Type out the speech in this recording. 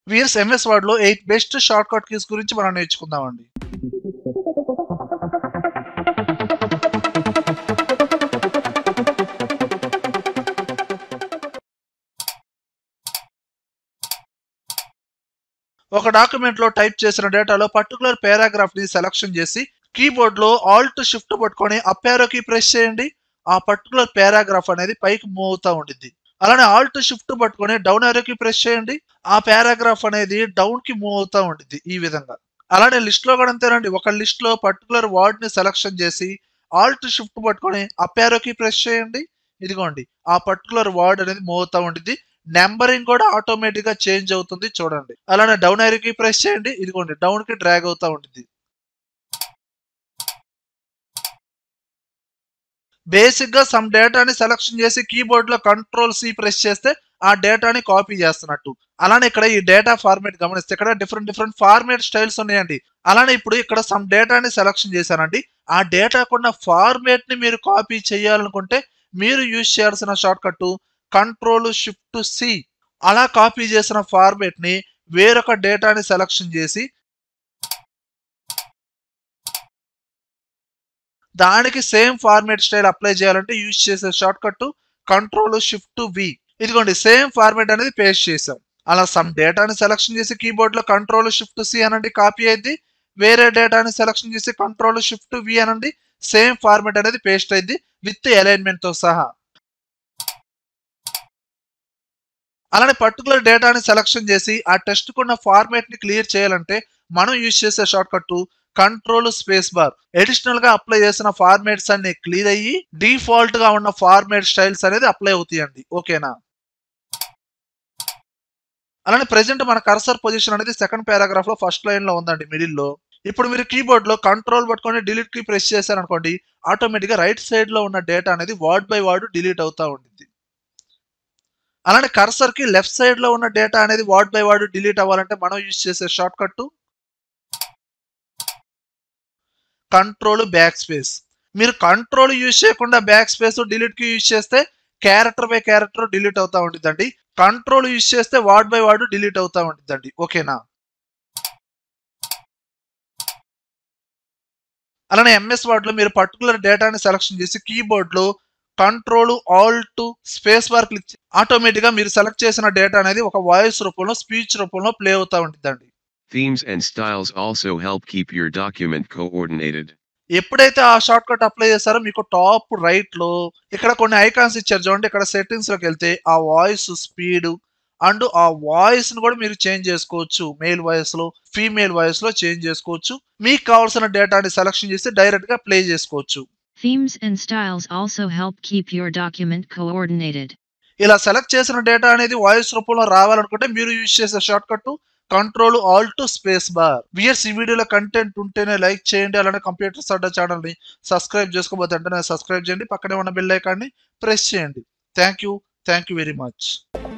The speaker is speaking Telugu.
వీర్స్ ఎంఎస్ వర్డ్ లో eight best shortcut keys గురించి మనం నేర్చుకుందామండి ఒక డాక్యుమెంట్ లో టైప్ చేసిన డేటాలో పర్టికులర్ పారాగ్రాఫ్ ని సెలక్షన్ చేసి కీబోర్డ్ లో ఆల్ట్ షిఫ్ట్ పట్టుకొని అప్ యారో కీ ప్రెస్ చేయండి ఆ పర్టికులర్ పారాగ్రాఫ్ అనేది పైకి మూవ్ అవుతా ఉండిద్ది అలానే ఆల్ట్ షిఫ్ట్ పట్టుకొని డౌన్ యారో కీ ప్రెస్ చేయండి ఆ పారాగ్రాఫ్ అనేది డౌన్ కి మూవ్ అవుతా ఉండిద్ది ఈ విధంగా అలానే లిస్ట్ లో కూడా అంతేనండి ఒక లిస్ట్ లో పర్టికులర్ వర్డ్ ని సెలక్షన్ చేసి ఆల్ట్ షిఫ్ట్ పట్టుకొని అప్ యారో కీ ప్రెస్ చేయండి ఇదిగోండి ఆ పర్టికులర్ వర్డ్ అనేది మూవ్ అవుతా ఉండిద్ది నెంబరింగ్ కూడా ఆటోమేటిక్ గా చేంజ్ అవుతుంది చూడండి అలానే డౌన్ యారో కీ ప్రెస్ చేయండి ఇదిగోండి డౌన్ కి డ్రాగ్ అవుతా ఉంటుంది బేసిక్ గా సమ్ డేటాని సెలక్షన్ చేసి కీబోర్డ్ లో కంట్రోల్ సి ప్రెస్ చేస్తే ఆ డేటాని కాపీ చేస్తున్నట్టు అలానే ఇక్కడ ఈ డేటా ఫార్మేట్ గమనిస్తే ఇక్కడ డిఫరెంట్ డిఫరెంట్ ఫార్మేట్ స్టైల్స్ ఉన్నాయండి అలానే ఇప్పుడు ఇక్కడ సమ్ డేటాని సెలక్షన్ చేశానండి ఆ డేటా కొన్న ఫార్మేట్ ని మీరు కాపీ చేయాలనుకుంటే మీరు యూజ్ చేయాల్సిన shortcut control shift C అలా కాపీ చేసిన ఫార్మేట్ ని వేరొక డేటాని సెలక్షన్ చేసి దానికి సేమ్ ఫార్మేట్ స్టైల్ అప్లై చేయాలంటే యూజ్ చేసే shortcut control shift V ఇదిగోండి సేమ్ ఫార్మేట్ అనేది పేస్ట్ చేసాం అలా సమ్ డేటాని సెలక్షన్ చేసి కీబోర్డ్ లో కంట్రోల్ షిఫ్ట్ సి అనండి కాపీ అయింది వేరే డేటాని సెలక్షన్ చేసి కంట్రోల్ షిఫ్ట్ వి అనండి సేమ్ ఫార్మేట్ అనేది పేస్ట్ అయింది విత్ అలైన్మెంట్ తో సహా అలానే పర్టికులర్ డేటాని సెలక్షన్ చేసి ఆ టెస్ట్ కున్న ఫార్మేట్ ని క్లియర్ చేయాలంటే మనం యూజ్ చేసే shortcut control space bar additional గా అప్లై చేసిన ఫార్మేట్స్ అన్ని క్లియర్ అయ్యి డిఫాల్ట్ గా ఉన్న ఫార్మేట్ స్టైల్స్ అనేది అప్లై అవుతాయండి ఓకేనా అలానే ప్రెసెంట్ మన కర్సర్ పొజిషన్ అనేది సెకండ్ పారాగ్రాఫ్ లో ఫస్ట్ లైన్ లో ఉందండి మిడిల్ లో ఇప్పుడు మీరు కీబోర్డ్ లో కంట్రోల్ పట్టుకొని డిలీట్ కి ప్రెస్ చేశారనుకోండి ఆటోమేటిక్ గా రైట్ సైడ్ లో ఉన్న డేటా అనేది వర్డ్ బై వర్డ్ డిలీట్ అవుతా ఉంటుంది అలానే కర్సర్ కి లెఫ్ట్ సైడ్ లో ఉన్న డేటా అనేది వర్డ్ బై వర్డ్ డిలీట్ అవ్వాలంటే మనం యూజ్ చేసే shortcut control backspace మీరు కంట్రోల్ యూజ్ చేయకుండా బ్యాక్ స్పేస్ డిలీట్ కి యూజ్ చేస్తే క్యారెక్టర్ బై క్యారెక్టర్ డిలీట్ అవుతా ఉంటుందండి కంట్రోల్ యూజ్ చేస్తే వర్డ్ బై వర్డ్ డిలీట్ అవుతా ఉంటుందండి ఓకేనా అలానే ఎంఎస్ వర్డ్ లో మీరు పర్టికులర్ డేటాని సెలక్షన్ చేసి కీబోర్డ్ లో control alt space bar click automatic గా మీరు సెలెక్ట్ చేసిన డేటా అనేది ఒక వాయిస్ రూపంలో స్పీచ్ రూపంలో ప్లే అవుతా ఉంటుందండి Themes and styles also help keep your document coordinated. ఎప్పుడైతే ఆ షార్ట్ కట్ అప్లై చేస్తారో మీకు టాప్ రైట్ లో ఇక్కడ కొన్ని ఐకాన్స్ ఇచ్చారు చూడండి ఇక్కడ సెట్టింగ్స్ లోకి వెళ్తే ఆ వాయిస్ స్పీడ్ అండ్ ఆ వాయిస్ ని కూడా మీరు చేంజ్ చేసుకోవచ్చు మేల్ వాయిస్ లో ఫీమేల్ వాయిస్ లో చేంజ్ చేసుకోవచ్చు మీకు కావాల్సిన డేటాని సెలక్షన్ చేసి డైరెక్ట్ గా ప్లే చేసుకోవచ్చు Themes and styles also help keep your document coordinated. ఇలా సెలెక్ట్ చేసిన డేటా అనేది వాయిస్ రూపంలో రావాలనుకుంటే మీరు యూజ్ చేసే shortcut control alt space bar viewers ఈ వీడియోలో కంటెంట్ ఉంటేనే లైక్ చేయండి అలానే కంప్యూటర్ సడ్డా ఛానల్ ని సబ్స్క్రైబ్ చేసుకోబోతే వెంటనే సబ్స్క్రైబ్ చేయండి పక్కనే ఉన్న బెల్ ఐకాన్ని ప్రెస్ చేయండి thank you thank you very much